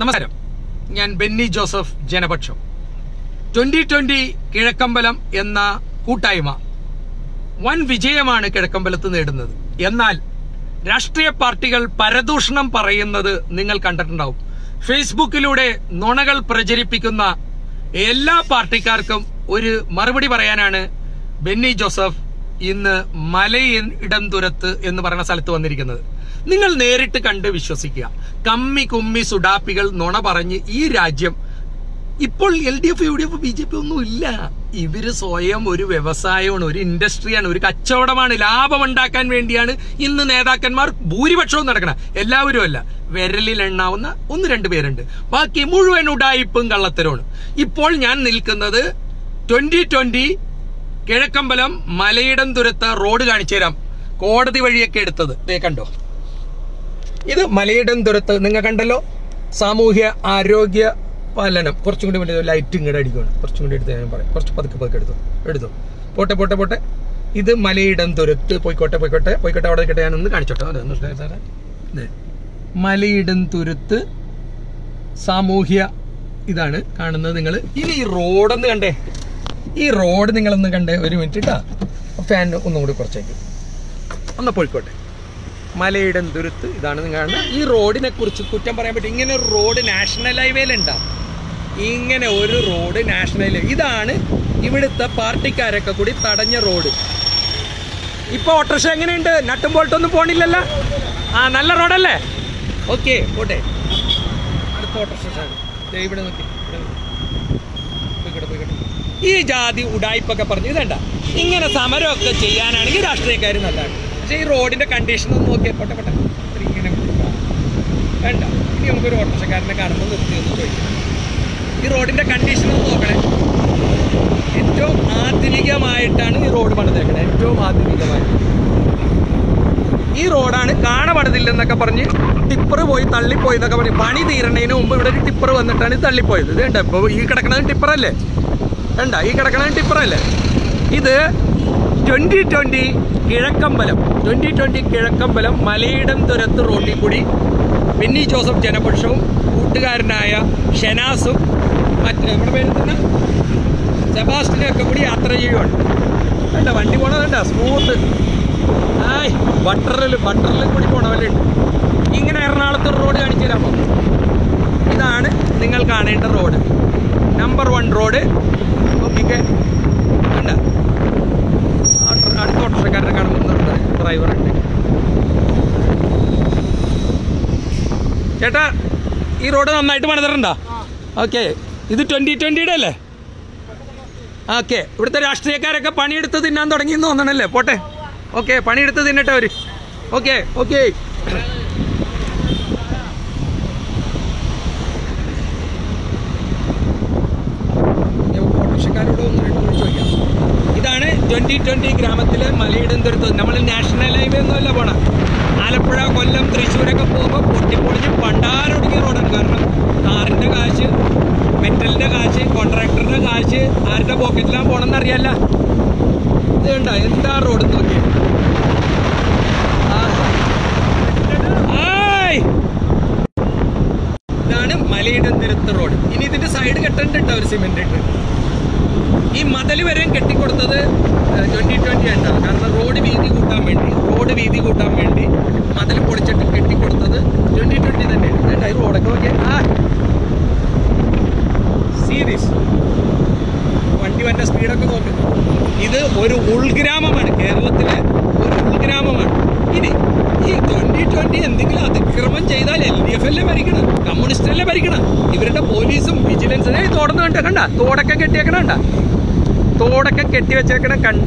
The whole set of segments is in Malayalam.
നമസ്കാരം ഞാൻ ബെന്നി ജോസഫ് ജനപക്ഷം ട്വന്റി ട്വന്റി കിഴക്കമ്പലം എന്ന കൂട്ടായ്മ വൻ വിജയമാണ് കിഴക്കമ്പലത്ത് നേടുന്നത് എന്നാൽ രാഷ്ട്രീയ പാർട്ടികൾ പരദൂഷണം പറയുന്നത് നിങ്ങൾ കണ്ടിട്ടുണ്ടാവും ഫേസ്ബുക്കിലൂടെ നുണകൾ പ്രചരിപ്പിക്കുന്ന എല്ലാ പാർട്ടിക്കാർക്കും ഒരു മറുപടി പറയാനാണ് ബെന്നി ജോസഫ് ഇന്ന് മലയിടം തുരത്ത് എന്ന് പറയുന്ന സ്ഥലത്ത് വന്നിരിക്കുന്നത് നിങ്ങൾ നേരിട്ട് കണ്ട് വിശ്വസിക്കുക കമ്മി കുമ്മി സുഡാപ്പികൾ നുണ പറഞ്ഞ് ഈ രാജ്യം ഇപ്പോൾ L D F U D F B J P ഒന്നും ഇല്ല ഇവര് സ്വയം ഒരു വ്യവസായമാണ് ഒരു ഇൻഡസ്ട്രിയാണ് ഒരു കച്ചവടമാണ് ലാഭം ഉണ്ടാക്കാൻ വേണ്ടിയാണ് ഇന്ന് നേതാക്കന്മാർ ഭൂരിപക്ഷവും നടക്കണം എല്ലാവരും അല്ല വിരലിൽ എണ്ണാവുന്ന ഒന്ന് രണ്ട് പേരുണ്ട് ബാക്കി മുഴുവൻ ഉടായിപ്പും കള്ളത്തരമാണ് ഇപ്പോൾ ഞാൻ നിൽക്കുന്നത് twenty twenty Kizhakkambalam Malayidam Thuruth road കാണിച്ചു തരാം കോടതി വഴിയൊക്കെ എടുത്തത് ദേ കണ്ടോ ഇത് മലയിടം തുരത്ത് നിങ്ങൾ കണ്ടല്ലോ സാമൂഹ്യ ആരോഗ്യ പാലനം കുറച്ചും കൂടി വേണ്ടി ലൈറ്റ് ഇങ്ങോട്ട് അടിക്കണം കുറച്ചും കൂടി എടുത്ത് ഞാൻ പറയാം കുറച്ച് പതുക്കെ പതുക്കെ എടുത്തു എടുത്തു പോട്ടെ പോട്ടെ പോട്ടെ ഇത് മലയിടം തുരത്ത് പോയിക്കോട്ടെ പോയിക്കോട്ടെ പോയിക്കോട്ടെ അവിടെ നിൽക്കട്ടെ ഞാനൊന്ന് കാണിച്ചോട്ടെ അതെ, ഒന്ന് ഇഷ്ടമായി സാറേ ദേ. മലയിടം തുരത്ത് സാമൂഹ്യ ഇതാണ് കാണുന്നത് നിങ്ങൾ ഇനി ഈ റോഡൊന്ന് കണ്ടേ ഈ റോഡ് നിങ്ങളൊന്ന് കണ്ടേ ഒരു മിനിറ്റ് ഇട്ടാ ഫാൻ ഒന്നും കൂടി കുറച്ചേക്ക് ഒന്ന് പോയിക്കോട്ടെ മലയിടം ദുരത്ത് ഇതാണ് നിങ്ങൾ കാണുന്നത് ഈ റോഡിനെ കുറിച്ച് കുറ്റം പറയാൻ പറ്റും ഇങ്ങനെ ഒരു റോഡ് നാഷണൽ ഹൈവേയിലുണ്ടാവും ഇങ്ങനെ ഒരു റോഡ് നാഷണൽ ഹൈവേ ഇതാണ് ഇവിടുത്തെ പാർട്ടിക്കാരൊക്കെ കൂടി തടഞ്ഞ റോഡ് ഇപ്പൊ ഓട്ടോറിക്ഷ എങ്ങനെയുണ്ട് നട്ടും ബോൾട്ടൊന്നും പോണില്ലല്ലോ ആ നല്ല റോഡല്ലേ ഓക്കെ പോട്ടെ അടുത്ത ഓട്ടോറിക്ഷ ദേ ഇവിടെ നോക്കി ഇവിടെ നോക്കി. പോയിക്കോട്ടെ, പോയിക്കോട്ടെ. ഈ ജാതി ഉടായ്പൊക്കെ പറഞ്ഞു ഇതണ്ട ഇങ്ങനെ സമരമൊക്കെ ചെയ്യാനാണെങ്കിൽ രാഷ്ട്രീയക്കാർ നല്ലതാണ് പക്ഷേ ഈ റോഡിന്റെ കണ്ടീഷൻ ഒന്ന് നോക്കിയാൽ പോട്ടെ പോട്ടെ ഒരു ഇങ്ങനെ കൊടുക്കാം. വേണ്ട ഇനി നമുക്കൊരു ഓട്ടോറിക്ഷക്കാരനെ കാണുമ്പോൾ നിർത്തി ഒന്ന് ചോദിക്കാം ഈ റോഡിന്റെ കണ്ടീഷൻ ഒന്ന് നോക്കണേ ഏറ്റവും ആധുനികമായിട്ടാണ് ഈ റോഡ് പണിതേക്കണേ ഏറ്റവും ആധുനികമായിട്ട് ഈ റോഡാണ് കാണപ്പെടതില്ലെന്നൊക്കെ പറഞ്ഞ് ടിപ്പർ പോയി തള്ളിപ്പോയി എന്നൊക്കെ പറഞ്ഞ് പണി തീരണതിന് മുമ്പ് ഇവിടെ ഒരു ടിപ്പർ വന്നിട്ടാണ് ഇത് തള്ളിപ്പോയത് ഇത് കണ്ട ഇപ്പോൾ ഈ കിടക്കണത് ടിപ്പറല്ലേ കണ്ട ഈ കിടക്കണത് ടിപ്പറല്ലേ ഇത് twenty twenty Kizhakkambalam twenty twenty Kizhakkambalam Malayidam Thuruth റോഡിൽ കൂടി ബെന്നി ജോസഫ് ജനപക്ഷവും കൂട്ടുകാരനായ ഷെനാസും മറ്റേ നമ്മുടെ പേര് തന്നെ സെബാസ്റ്റിനും ഒക്കെ കൂടി യാത്ര ചെയ്യുവാണ് കണ്ട വണ്ടി പോണത് കണ്ട സ്മൂത്ത് ആയ് ബട്ടറിൽ ബട്ടറിൽ കൂടി പോണവരുണ്ട് ഇങ്ങനെ എറണാകുളത്ത് ഒരു റോഡ് കാണിച്ചു തരാമോ ഇതാണ് നിങ്ങൾ കാണേണ്ട റോഡ് നമ്പർ വൺ റോഡ് നോക്കിക്കേ കണ്ട അടുത്ത ഓട്ടോറിക്ഷക്കാരനെ കാണുന്നുണ്ട് ഡ്രൈവർ ഉണ്ട് ചേട്ടാ ഈ റോഡ് നന്നായിട്ട് പണിതിട്ടുണ്ടോ ഓക്കെ ഇത് ട്വന്റി ട്വന്റിയുടെ അല്ലേ ഓക്കെ ഇവിടുത്തെ രാഷ്ട്രീയക്കാരൊക്കെ പണിയെടുത്ത് തിന്നാൻ തുടങ്ങി എന്ന് തോന്നണല്ലേ പോട്ടെ ഓക്കെ പണിയെടുത്ത് തിന്നട്ടെ അവര് ഓക്കെ ഓക്കെ ഓട്ടോറിക്ഷക്കാരോട് ഒന്ന് രണ്ട് കൂടി ചോദിക്കാം ഇതാണ് ട്വന്റി ട്വന്റി ഗ്രാമത്തിലെ മലയിടം തുരത്ത് നമ്മൾ നാഷണൽ ഹൈവേ ഒന്നുമല്ല പോണ ആലപ്പുഴ കൊല്ലം തൃശ്ശൂരൊക്കെ പോകുമ്പോൾ പൊട്ടിപ്പൊളിഞ്ഞ് പണ്ടാരൊടുങ്ങിയ റോഡാണ് കാരണം കാറിന്റെ കാശ് മെറ്റലിന്റെ കാശ് കോൺട്രാക്ടറുടെ കാശ് ആരുടെ പോക്കറ്റിലാണ് പോണെന്ന് അറിയാല്ല ഇത് കണ്ട എന്താ റോഡ് നോക്കി ഇതാണ് മലയിടം തുരത്ത് റോഡ് ഇനി ഇതിന്റെ സൈഡ് കെട്ടണ്ട് കേട്ടോ ഒരു സിമെന്റ് ഇട്ട് ഈ മതിൽ വരെയും കെട്ടിക്കൊടുത്തത് ട്വന്റി ട്വന്റി ഉണ്ടാവും കാരണം റോഡ് വീതി കൂട്ടാൻ വേണ്ടി റോഡ് വീതി കൂട്ടാൻ വേണ്ടി മതിൽ പൊളിച്ചിട്ട് കെട്ടിക്കൊടുത്തത് ട്വന്റി ട്വന്റി തന്നെയാണ് വേണ്ട ഈ റോഡൊക്കെ നോക്കിയാൽ ആ സീരീസ് വണ്ടി വന്റെ സ്പീഡൊക്കെ നോക്ക് ഇത് ഒരു ഉൾഗ്രാമമാണ് കേരളത്തിലെ ഒരു ഉൾഗ്രാമമാണ് ഇനി ഈ ട്വന്റി ട്വന്റി എന്തെങ്കിലും അതിക്രമം ചെയ്താൽ എൽ ഡി എഫ് അല്ലേ ഭരിക്കണം കമ്മ്യൂണിസ്റ്റ് അല്ലേ ഭരിക്കണം ഇവരുടെ പോലീസും വിജിലൻസും ഏയ് തോടന്ന് കണ്ട കണ്ട തോടൊക്കെ കെട്ടിയേക്കണ കണ്ട തോടൊക്കെ കെട്ടി വെച്ചേക്കണ കണ്ട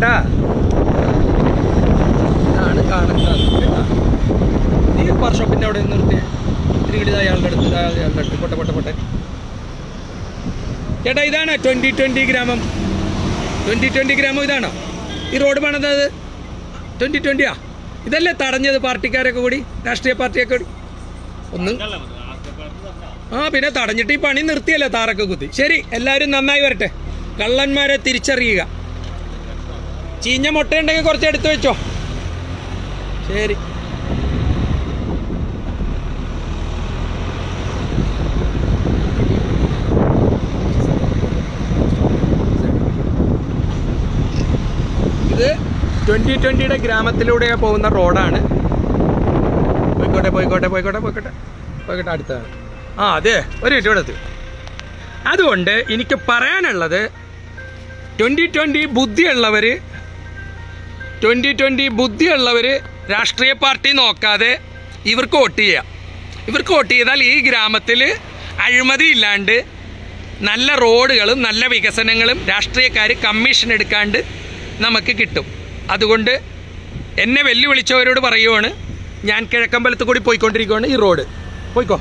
ഇതാണ് കാണുന്നത് കേട്ടാ. ഈ വർക്ക്ഷോപ്പിന്റെ അവിടെ നിർത്തി തിരികടി അയാളുടെ അടുത്ത് അയാളുടെ അടുത്ത് പൊട്ടെ പൊട്ടെ പൊട്ടെ ചേട്ടാ ഇതാണ് ട്വന്റി ട്വന്റി ഗ്രാമം ട്വന്റി ട്വന്റി ഗ്രാമം ഇതാണോ ഈ റോഡ് പണിതത് ട്വന്റി ട്വന്റിയാ ഇതല്ലേ തടഞ്ഞത് പാർട്ടിക്കാരൊക്കെ കൂടി രാഷ്ട്രീയ പാർട്ടിയൊക്കെ കൂടി ഒന്നും ആ പിന്നെ തടഞ്ഞിട്ട് ഈ പണി നിർത്തിയല്ലോ താറൊക്കെ കുത്തി ശരി എല്ലാവരും നന്നായി വരട്ടെ കള്ളന്മാരെ തിരിച്ചറിയുക ചീഞ്ഞ മുട്ടയുണ്ടെങ്കിൽ കുറച്ച് എടുത്തു വെച്ചോ ശരി ട്വന്റി ട്വന്റിയുടെ ഗ്രാമത്തിലൂടെ പോകുന്ന റോഡാണ് പോയിക്കോട്ടെ പോയിക്കോട്ടെ പോയിക്കോട്ടെ പോയിക്കോട്ടെ പോയിക്കോട്ടെ അടുത്താണ് ആ അതെ ഒരു മിനിറ്റ് ഇവിടെ എത്തി അതുകൊണ്ട് എനിക്ക് പറയാനുള്ളത് ട്വന്റി ട്വന്റി ബുദ്ധിയുള്ളവർ ട്വന്റി ട്വന്റി ബുദ്ധിയുള്ളവർ രാഷ്ട്രീയ പാർട്ടി നോക്കാതെ ഇവർക്ക് വോട്ട് ചെയ്യാം ഇവർക്ക് വോട്ട് ചെയ്താൽ ഈ ഗ്രാമത്തിൽ അഴിമതി ഇല്ലാണ്ട് നല്ല റോഡുകളും നല്ല വികസനങ്ങളും രാഷ്ട്രീയക്കാർ കമ്മീഷൻ എടുക്കാണ്ട് നമുക്ക് കിട്ടും അതുകൊണ്ട് എന്നെ വെല്ലുവിളിച്ചവരോട് പറയുവാണ് ഞാൻ കിഴക്കമ്പലത്ത് കൂടി പോയിക്കൊണ്ടിരിക്കുകയാണ് ഈ റോഡ് പോയിക്കോ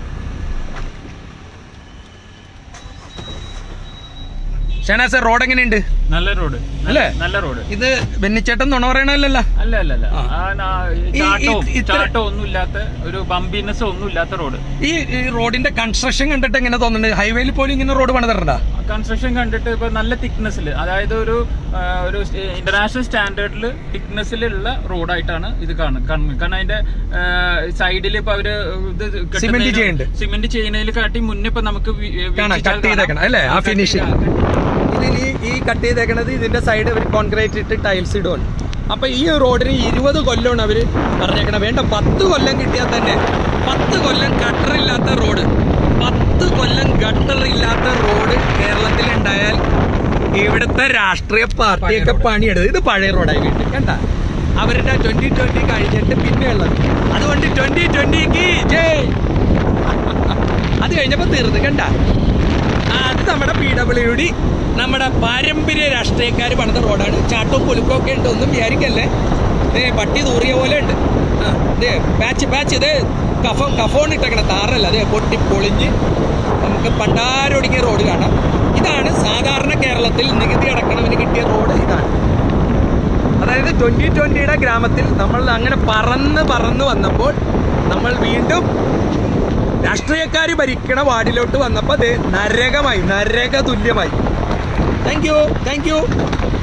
ഷനാസ് റോഡ് എങ്ങനെയുണ്ട് നല്ല റോഡ് അല്ലേ? നല്ല റോഡ് ഇത് ബെന്നിച്ചേട്ടൻ നുണ പറയണല്ലോ അല്ല അല്ല അല്ല ആ. ആ, നാ- ഈ- ചാട്ടവും ഈ- ഇത്ര- ചാട്ടവും ഒന്നും ഇല്ലാത്ത ഒരു ബംബിനെസ് ഒന്നും ഇല്ലാത്ത റോഡ് ഈ ഈ റോഡിന്റെ കൺസ്ട്രക്ഷൻ കണ്ടിട്ട് എങ്ങനെ തോന്നുന്നുണ്ട് ഹൈവേയിൽ പോലും ഇങ്ങനെ റോഡ് പണിതരണ്ട കൺസ്ട്രക്ഷൻ കണ്ടിട്ട് ഇപ്പൊ നല്ല തിക്നെസ്സിൽ അതായത് ഒരു ആ, ഒരു ഇന്റർനാഷണൽ സ്റ്റാൻഡേർഡിൽ തിക്നെസ്സിലുള്ള റോഡായിട്ടാണ് ഇത് കാണുന്നത് കാരണം അതിന്റെ സൈഡിൽ ഇപ്പൊ അവര് ഇത് Cement ചെയ്യുന്നുണ്ട്. സിമെന്റ് ചെയ്യുന്നതിൽ കാട്ടി മുന്നേ ഇപ്പൊ നമുക്ക് വി- കാണാം, വീക്ഷിച്ചാൽ cut ചെയ്തേക്കണം, അല്ലേ? ആ cut ചെയ്ത- finishing. ഇതിൽ ഈ കട്ട് ചെയ്തേക്കണത് ഇതിന്റെ സൈഡ് അവർ കോൺക്രീറ്റ് ഇട്ട് ടൈൽസ് ഇടുവാണ് അപ്പൊ ഈ റോഡിന് ഇരുപത് കൊല്ലമാണ് അവര് പറഞ്ഞേക്കണം വേണ്ട പത്ത് കൊല്ലം കിട്ടിയാൽ തന്നെ പത്ത് കൊല്ലം ഗട്ടർ ഇല്ലാത്ത റോഡ് പത്ത് കൊല്ലം ഗട്ടർ ഇല്ലാത്ത റോഡ് കേരളത്തിൽ ഉണ്ടായാൽ ഇവിടുത്തെ രാഷ്ട്രീയ പാർട്ടിയൊക്കെ പണിയെടുത്ത് ഇത് പഴയ റോഡായി വീണ്ടും കണ്ട അവരുടെ ട്വന്റി ട്വന്റി കഴിഞ്ഞിട്ട് പിന്നെയുള്ളത് അതുകൊണ്ട് ട്വന്റി ട്വന്റിക്ക് ജയ് അത് കഴിഞ്ഞപ്പോ തീർന്നു കണ്ട ആ, അത് നമ്മുടെ പി ഡബ്ല്യു ഡി നമ്മുടെ പാരമ്പര്യ രാഷ്ട്രീയക്കാർ പണിത റോഡാണ് ചാട്ടവും പുലുക്കും ഒക്കെ ഉണ്ട് ഒന്നും വിചാരിക്കല്ലേ ദേ പട്ടി തൂറിയ പോലെ ഉണ്ട് ആ ദേ പാച്ച് പാച്ച് ഇത് കഫ കഫോൺ ഇട്ടേക്കണ താറല്ല അതെ പൊട്ടി പൊളിഞ്ഞ് നമുക്ക് പണ്ടാരൊടുങ്ങിയ റോഡ് കാണാം ഇതാണ് സാധാരണ കേരളത്തിൽ നികുതി അടക്കണവന് കിട്ടിയ റോഡ് ഇതാണ് അതായത് ട്വന്റി ട്വന്റിയുടെ ഗ്രാമത്തിൽ നമ്മൾ അങ്ങനെ പറന്ന് പറന്ന് വന്നപ്പോൾ നമ്മൾ വീണ്ടും രാഷ്ട്രീയക്കാർ ഭരിക്കണ വാർഡിലോട്ട് വന്നപ്പോൾ അത് നരകമായി നരക തുല്യമായി താങ്ക് യു താങ്ക് യു